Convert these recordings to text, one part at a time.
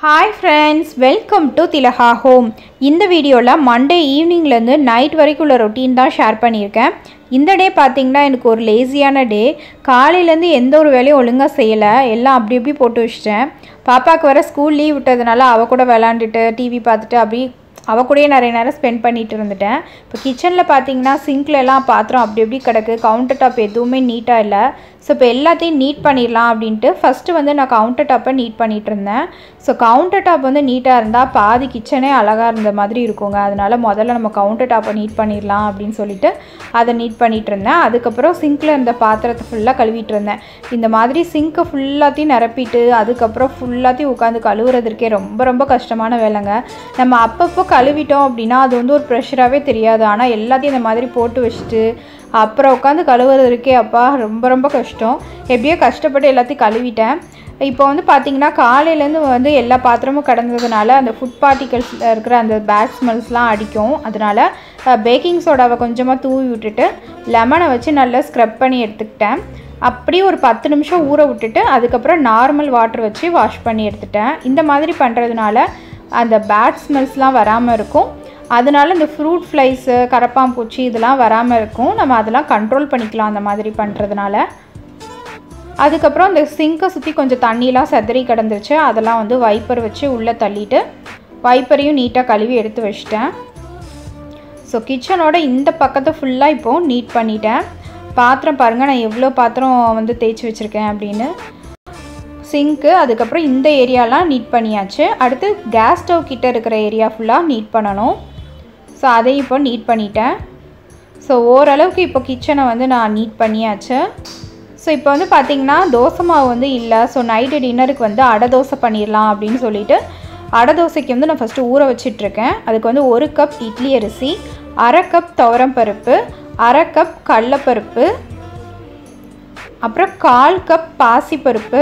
hi friends welcome to திலஹா home இந்த வீடியோவில் மண்டே ஈவினிங்லேருந்து நைட் வரைக்கும் உள்ள ரொட்டீன் தான் ஷேர் பண்ணியிருக்கேன் இந்த டே பார்த்தீங்கன்னா எனக்கு ஒரு லேசியான டே காலையிலேருந்து எந்த ஒரு வேலையும் ஒழுங்காக செய்யலை எல்லாம் அப்படி இப்படி போட்டு வச்சிட்டேன் பாப்பாவுக்கு வர ஸ்கூல் லீவ் விட்டதுனால அவள் கூட விளாண்டுட்டு டிவி பார்த்துட்டு அப்படி அவ கூடயே நிறைய நேரம் ஸ்பெண்ட் பண்ணிட்டு இருந்துட்டேன் இப்போ கிச்சனில் பார்த்தீங்கன்னா சிங்க்ல எல்லாம் பாத்திரம் அப்படி இப்படி கிடக்கு கவுண்டர் டாப் எதுவுமே நீட்டாக இல்லை ஸோ இப்போ எல்லாத்தையும் நீட் பண்ணிடலாம் அப்படின்ட்டு ஃபஸ்ட்டு வந்து நான் கவுண்டர் டாப்பை நீட் பண்ணிட்டு இருந்தேன் ஸோ கவுண்டர் டாப் வந்து நீட்டாக இருந்தால் பாதி கிச்சனே அழகாக இருந்த மாதிரி இருக்குங்க அதனால முதல்ல நம்ம கவுண்டர் டாப்பை நீட் பண்ணிடலாம் அப்படின்னு சொல்லிட்டு அதை நீட் பண்ணிட்டு இருந்தேன் அதுக்கப்புறம் சிங்க்கில் இருந்த பாத்திரத்தை ஃபுல்லாக கழுவிட்டு இருந்தேன் இந்த மாதிரி சிங்க்கை ஃபுல்லாத்தையும் நிரப்பிட்டு அதுக்கப்புறம் ஃபுல்லாத்தையும் உட்காந்து கழுவுறதுக்கே ரொம்ப ரொம்ப கஷ்டமான வேலைங்க நம்ம அப்பப்போ கழுவிட்டோம் அப்படின்னா அது வந்து ஒரு ப்ரெஷராகவே தெரியாது ஆனால் எல்லாத்தையும் இந்த மாதிரி போட்டு வச்சுட்டு அப்புறம் உட்காந்து கழுவுறதுக்கே அப்பா ரொம்ப ரொம்ப கஷ்டம் எப்படியோ கஷ்டப்பட்டு எல்லாத்தையும் கழுவிட்டேன் இப்போ வந்து பார்த்தீங்கன்னா காலையிலேருந்து வந்து எல்லா பாத்திரமும் கடந்ததுனால அந்த ஃபுட் பார்ட்டிகல்ஸில் இருக்கிற அந்த பேட் ஸ்மெல்ஸ்லாம் அடிக்கும் அதனால் பேக்கிங் சோடாவை கொஞ்சமாக தூவி விட்டுட்டு லெமனை வச்சு நல்லா ஸ்க்ரப் பண்ணி எடுத்துக்கிட்டேன் அப்படியே ஒரு பத்து நிமிஷம் ஊற விட்டுட்டு அதுக்கப்புறம் நார்மல் வாட்டர் வச்சு வாஷ் பண்ணி எடுத்துட்டேன் இந்த மாதிரி பண்ணுறதுனால அந்த பேட் ஸ்மெல்ஸ்லாம் வராமல் இருக்கும் அதனால இந்த ஃப்ரூட் ஃப்ளைஸு கரப்பாம்பூச்சி இதெல்லாம் வராமல் இருக்கும் நம்ம அதெல்லாம் கண்ட்ரோல் பண்ணிக்கலாம் அந்த மாதிரி பண்ணுறதுனால அதுக்கப்புறம் இந்த சிங்கை சுற்றி கொஞ்சம் தண்ணியெலாம் செதறி கிடந்துருச்சு அதெல்லாம் வந்து வைப்பர் வச்சு உள்ளே தள்ளிட்டு வைப்பரையும் நீட்டாக கழுவி எடுத்து வச்சிட்டேன் ஸோ கிச்சனோட இந்த பக்கத்தை ஃபுல்லாக இப்போது நீட் பண்ணிட்டேன் பாத்திரம் பாருங்கள் நான் எவ்வளோ பாத்திரம் வந்து தேய்ச்சி வச்சுருக்கேன் அப்படின்னு சிங்க்கு அதுக்கப்புறம் இந்த ஏரியாலாம் நீட் பண்ணியாச்சு அடுத்து கேஸ் ஸ்டவ் கிட்ட இருக்கிற ஏரியா ஃபுல்லாக நீட் பண்ணணும் ஸோ அதையும் இப்போ நீட் பண்ணிட்டேன் ஸோ ஓரளவுக்கு இப்போ கிச்சனை வந்து நான் நீட் பண்ணியாச்சு ஸோ இப்போ வந்து பார்த்திங்கன்னா தோசை மாவு வந்து இல்லை ஸோ நைட்டு டின்னருக்கு வந்து அடை தோசை பண்ணிடலாம் அப்படின்னு சொல்லிட்டு அடை தோசைக்கு வந்து நான் ஃபஸ்ட்டு ஊற வச்சிட்ருக்கேன் அதுக்கு வந்து ஒரு கப் இட்லி அரிசி அரை கப் துவரம் பருப்பு அரை கப் கடலப்பருப்பு அப்புறம் கால் கப் பாசிப்பருப்பு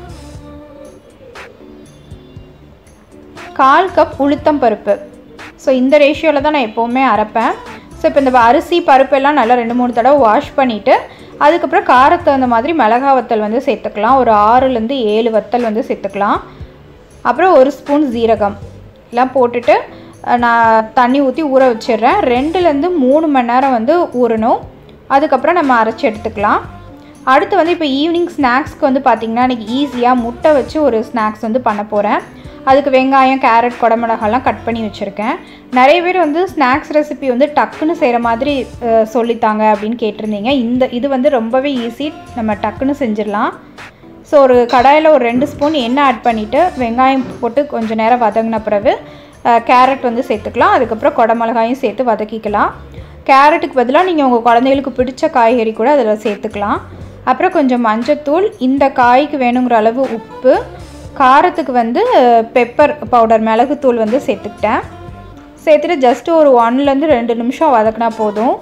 கால் கப் உளுத்தம் பருப்பு ஸோ இந்த ரேஷியோவில் தான் நான் எப்போவுமே அரைப்பேன் ஸோ இப்போ இந்த அரிசி பருப்பு எல்லாம் நல்லா ரெண்டு மூணு தடவை வாஷ் பண்ணிவிட்டு அதுக்கப்புறம் காரத்து தகுந்த மாதிரி மிளகா வத்தல் வந்து சேர்த்துக்கலாம் ஒரு ஆறுலேருந்து ஏழு வத்தல் வந்து சேர்த்துக்கலாம் அப்புறம் ஒரு ஸ்பூன் ஜீரகம் எல்லாம் போட்டுட்டு நான் தண்ணி ஊற்றி ஊற வச்சிடுறேன் ரெண்டுலேருந்து மூணு மணி நேரம் வந்து ஊறணும் அதுக்கப்புறம் நம்ம அரைச்சி எடுத்துக்கலாம் அடுத்து வந்து இப்போ ஈவினிங் ஸ்நாக்ஸ்க்கு வந்து பார்த்திங்கன்னா எனக்கு ஈஸியாக முட்டை வச்சு ஒரு ஸ்நாக்ஸ் வந்து பண்ண போகிறேன் அதுக்கு வெங்காயம் கேரட் குடமிளகாலாம் கட் பண்ணி வச்சுருக்கேன் நிறைய பேர் வந்து ஸ்நாக்ஸ் ரெசிபி வந்து டக்குன்னு செய்கிற மாதிரி சொல்லித்தாங்க அப்படின்னு கேட்டிருந்தீங்க இந்த இது வந்து ரொம்பவே ஈஸி நம்ம டக்குன்னு செஞ்சிடலாம் ஸோ ஒரு கடாயில் ஒரு ரெண்டு ஸ்பூன் எண்ணெய் ஆட் பண்ணிவிட்டு வெங்காயம் போட்டு கொஞ்சம் நேரம் வதங்கின பிறகு கேரட் வந்து சேர்த்துக்கலாம் அதுக்கப்புறம் குடமிளகாயும் சேர்த்து வதக்கிக்கலாம் கேரட்டுக்கு பதிலாக நீங்கள் உங்கள் குழந்தைகளுக்கு பிடிச்ச காய்கறி கூட அதில் சேர்த்துக்கலாம் அப்புறம் கொஞ்சம் மஞ்சத்தூள் இந்த காய்க்கு வேணுங்கிற அளவு உப்பு காரத்துக்கு வந்து பெப்பர் பவுடர் மிளகுத்தூள் வந்து சேர்த்துக்கிட்டேன் சேர்த்துட்டு ஜஸ்ட்டு ஒரு ஒன்லேருந்து ரெண்டு நிமிஷம் வதக்கினா போதும்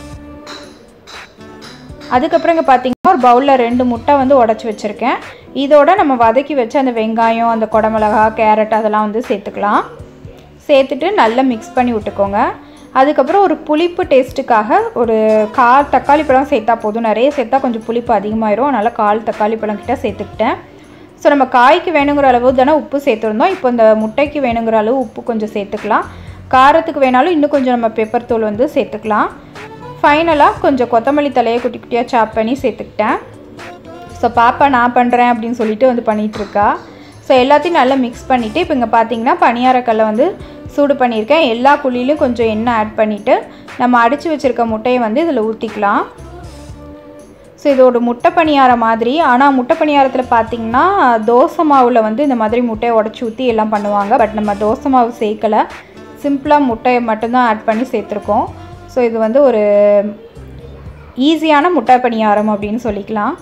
அதுக்கப்புறம் இங்கே பார்த்தீங்கன்னா ஒரு பவுலில் ரெண்டு முட்டை வந்து உடச்சி வச்சுருக்கேன் இதோட நம்ம வதக்கி வச்ச அந்த வெங்காயம் அந்த குடமிளகா கேரட் அதெல்லாம் வந்து சேர்த்துக்கலாம் சேர்த்துட்டு நல்லா மிக்ஸ் பண்ணி விட்டுக்கோங்க அதுக்கப்புறம் ஒரு புளிப்பு டேஸ்ட்டுக்காக ஒரு கால் தக்காளி பழம் சேர்த்தா போதும் நிறைய சேர்த்தா கொஞ்சம் புளிப்பு அதிகமாயிரும் அதனால் கால் தக்காளி பழம் கிட்ட சேர்த்துக்கிட்டேன் ஸோ நம்ம காய்க்கு வேணுங்கிற அளவு தானே உப்பு சேர்த்துருந்தோம் இப்போ இந்த முட்டைக்கு வேணுங்கிற அளவு உப்பு கொஞ்சம் சேர்த்துக்கலாம் காரத்துக்கு வேணாலும் இன்னும் கொஞ்சம் நம்ம பெப்பர் தூள் வந்து சேர்த்துக்கலாம் ஃபைனலாக கொஞ்சம் கொத்தமல்லி தலையை குட்டி குட்டியாக சாப் பண்ணி சேர்த்துக்கிட்டேன் ஸோ பாப்பா நான் பண்ணுறேன் அப்படின்னு சொல்லிட்டு வந்து பண்ணிகிட்ருக்கா ஸோ எல்லாத்தையும் நல்லா மிக்ஸ் பண்ணிவிட்டு இப்போ இங்கே பார்த்தீங்கன்னா பனியாரக்கல்லை வந்து சூடு பண்ணியிருக்கேன் எல்லா குழியிலையும் கொஞ்சம் எண்ணெய் ஆட் பண்ணிவிட்டு நம்ம அடித்து வச்சுருக்க முட்டையை வந்து இதில் ஊற்றிக்கலாம் ஸோ இது ஒரு முட்டை பணியாரம் மாதிரி ஆனால் முட்டை பணியாரத்தில் பார்த்தீங்கன்னா தோசை மாவில் வந்து இந்த மாதிரி முட்டையை உடச்சி ஊற்றி எல்லாம் பண்ணுவாங்க பட் நம்ம தோசை மாவு சேர்க்கலை சிம்பிளாக முட்டையை மட்டும்தான் ஆட் பண்ணி சேர்த்துருக்கோம் ஸோ இது வந்து ஒரு ஈஸியான முட்டை பணியாரம் அப்படின்னு சொல்லிக்கலாம்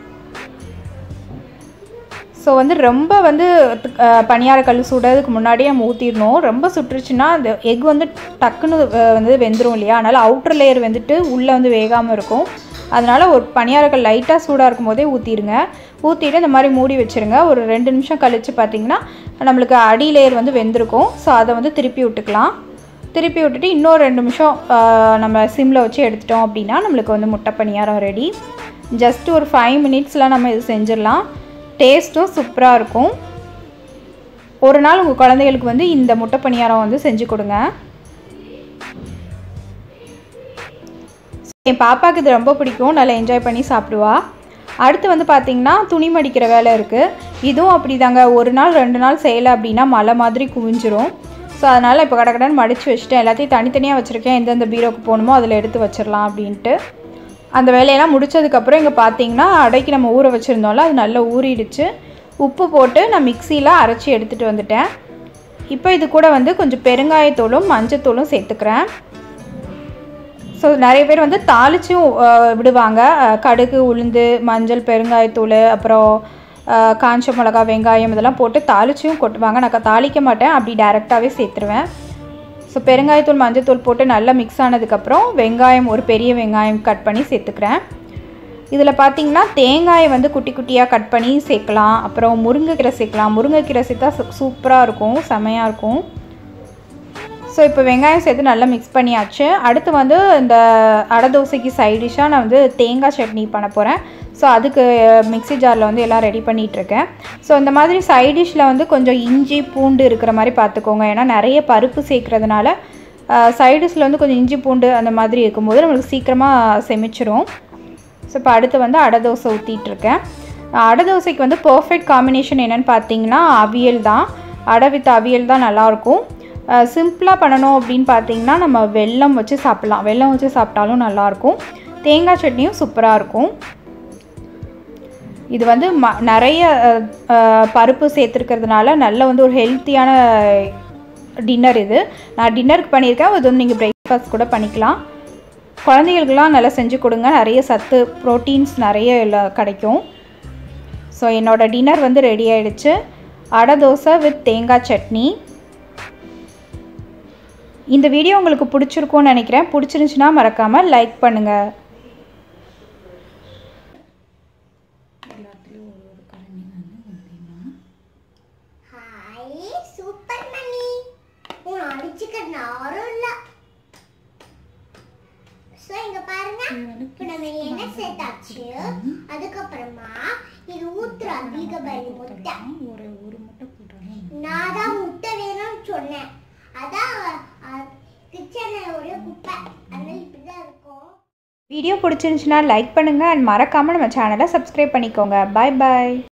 ஸோ வந்து ரொம்ப வந்து பனியாரக்கல் சுடுறதுக்கு முன்னாடியே நம்ம ஊற்றிடணும் ரொம்ப சுட்டுருச்சுன்னா அந்த எக் வந்து டக்குன்னு வந்து வெந்துடும் இல்லையா அதனால் அவுட்டர் லேயர் வந்துட்டு உள்ளே வந்து வேகாமல் இருக்கும் அதனால் ஒரு பனியாரக்கல் லைட்டாக சூடாக இருக்கும் போதே ஊற்றிடுங்க ஊற்றிட்டு இந்த மாதிரி மூடி வச்சுருங்க ஒரு ரெண்டு நிமிஷம் கழித்து பார்த்திங்கன்னா நம்மளுக்கு அடி லேயர் வந்து வெந்திருக்கும் ஸோ அதை வந்து திருப்பி விட்டுக்கலாம் திருப்பி விட்டுட்டு இன்னொரு ரெண்டு நிமிஷம் நம்ம சிம்மில் வச்சு எடுத்துட்டோம் அப்படின்னா நம்மளுக்கு வந்து முட்டை பணியாரம் ரெடி ஜஸ்ட் ஒரு ஃபைவ் மினிட்ஸில் நம்ம இது செஞ்சிடலாம் டேஸ்ட்டும் சூப்பராக இருக்கும் ஒரு நாள் உங்கள் குழந்தைகளுக்கு வந்து இந்த முட்டை பணியாரம் வந்து செஞ்சு கொடுங்க என் பாப்பாவுக்கு இது ரொம்ப பிடிக்கும் நல்லா என்ஜாய் பண்ணி சாப்பிடுவா அடுத்து வந்து பார்த்திங்கன்னா துணி மடிக்கிற வேலை இருக்குது இதுவும் அப்படி தாங்க ஒரு நாள் ரெண்டு நாள் செய்யலை அப்படின்னா மழை மாதிரி குவிஞ்சிரும் ஸோ அதனால் இப்போ கடகடன்னு மடித்து வச்சுட்டேன் எல்லாத்தையும் தனித்தனியாக வச்சுருக்கேன் எந்தெந்த பீரோக்கு போகணுமோ அதில் எடுத்து வச்சிடலாம் அப்படின்ட்டு அந்த வேலையெல்லாம் முடிச்சதுக்கப்புறம் இங்கே பார்த்தீங்கன்னா அடைக்கு நம்ம ஊற வச்சுருந்தோம்ல அது நல்லா ஊறிடுச்சு உப்பு போட்டு நான் மிக்சியில் அரைச்சி எடுத்துகிட்டு வந்துட்டேன் இப்போ இது கூட வந்து கொஞ்சம் பெருங்காயத்தூளும் மஞ்சத்தூளும் சேர்த்துக்கிறேன் ஸோ நிறைய பேர் வந்து தாளிச்சும் அஹ், விடுவாங்க அஹ், கடுகு உளுந்து மஞ்சள் பெருங்காயத்தூள் அப்புறம் அஹ், காஞ்ச மிளகா வெங்காயம் இதெல்லாம் போட்டு தாளிச்சும் கொட்டுவாங்க நான் க- தாளிக்க மாட்டேன் அப்படி டைரெக்டாகவே சேர்த்துருவேன் ஸோ பெருங்காயத்தூள் மஞ்சத்தூள் போட்டு நல்லா மிக்ஸ் ஆனதுக்கப்புறம் வெங்காயம் ஒரு பெரிய வெங்காயம் கட் பண்ணி சேர்த்துக்கிறேன் இதில் பார்த்தீங்கன்னா தேங்காயை வந்து குட்டி குட்டியாக கட் பண்ணி சேர்க்கலாம் அப்புறம் முருங்கைக்கீரை சேர்க்கலாம் முருங்கைக்கீரை சேர்த்தா சூப்பராக இருக்கும் செமையாக இருக்கும் ஸோ இப்போ வெங்காயம் சேர்த்து நல்லா மிக்ஸ் பண்ணியாச்சு அடுத்து வந்து இந்த அடை தோசைக்கு சைட் டிஷ்ஷாக நான் வந்து தேங்காய் சட்னி பண்ண போகிறேன் ஸோ அதுக்கு மிக்ஸி ஜாரில் வந்து எல்லாம் ரெடி பண்ணிகிட்ருக்கேன் ஸோ இந்த மாதிரி சைட் டிஷ்ஷில் வந்து கொஞ்சம் இஞ்சி பூண்டு இருக்கிற மாதிரி பார்த்துக்கோங்க ஏன்னா நிறைய பருப்பு சேர்க்குறதுனால சைட் டிஷ்ஷில் வந்து கொஞ்சம் இஞ்சி பூண்டு அந்த மாதிரி இருக்கும்போது நம்மளுக்கு சீக்கிரமாக செமிச்சிரும் ஸோ இப்போ அடுத்து வந்து அடை தோசை ஊற்றிட்டுருக்கேன் அடை தோசைக்கு வந்து பர்ஃபெக்ட் காம்பினேஷன் என்னென்னு பார்த்தீங்கன்னா அவியல் தான் அடை வித் அவியல் தான் நல்லாயிருக்கும் சிம்பிளாக பண்ணணும் அப்படின்னு பார்த்தீங்கன்னா நம்ம வெல்லம் வச்சு சாப்பிட்லாம் வெல்லம் வச்சு சாப்பிட்டாலும் நல்லாயிருக்கும் தேங்காய் சட்னியும் சூப்பராக இருக்கும் இது வந்து ம நிறைய அஹ், அஹ், பருப்பு சேர்த்துருக்கிறதுனால நல்ல வந்து ஒரு ஹெல்த்தியான டின்னர் இது நான் டின்னருக்கு பண்ணியிருக்கேன் இது வந்து நீங்கள் பிரேக்ஃபாஸ்ட் கூட பண்ணிக்கலாம் குழந்தைகளுக்கெல்லாம் நல்லா செஞ்சு கொடுங்க நிறைய சத்து ப்ரோட்டீன்ஸ் நிறைய எல்லாம் கிடைக்கும் ஸோ என்னோட டின்னர் வந்து ரெடி ஆயிடுச்சு அடை தோசை வித் தேங்காய் சட்னி இந்த வீடியோ உங்களுக்கு பிடிச்சிருக்கும்னு நினைக்கிறேன் பிடிச்சிருந்துச்சுன்னா மறக்காமல் லைக் பண்ணுங்கள் ஹாய் சூப்பர் மணி உன் அடிச்சுக்க நாரும் இல்ல சோ இங்க பாருங்க இப்ப நம்ம என்ன சேர்த்தாச்சு அதுக்கப்புறமா இது ஊத்துற அதிக பலி முட்டை ஒரு ஒரு முட்டை போட்டுறேன் நான் தான் முட்டை வேணும்னு சொன்னேன் அதான் கிச்சன்ல ஒரே குப்பை அதனால இப்படிதான் இருக்கும் வீடியோ பிடிச்சிருந்துச்சுன்னா லைக் பண்ணுங்கள் அண்ட் மறக்காமல் நம்ம சேனலை சப்ஸ்கிரைப் பண்ணிக்கோங்க பாய் பாய்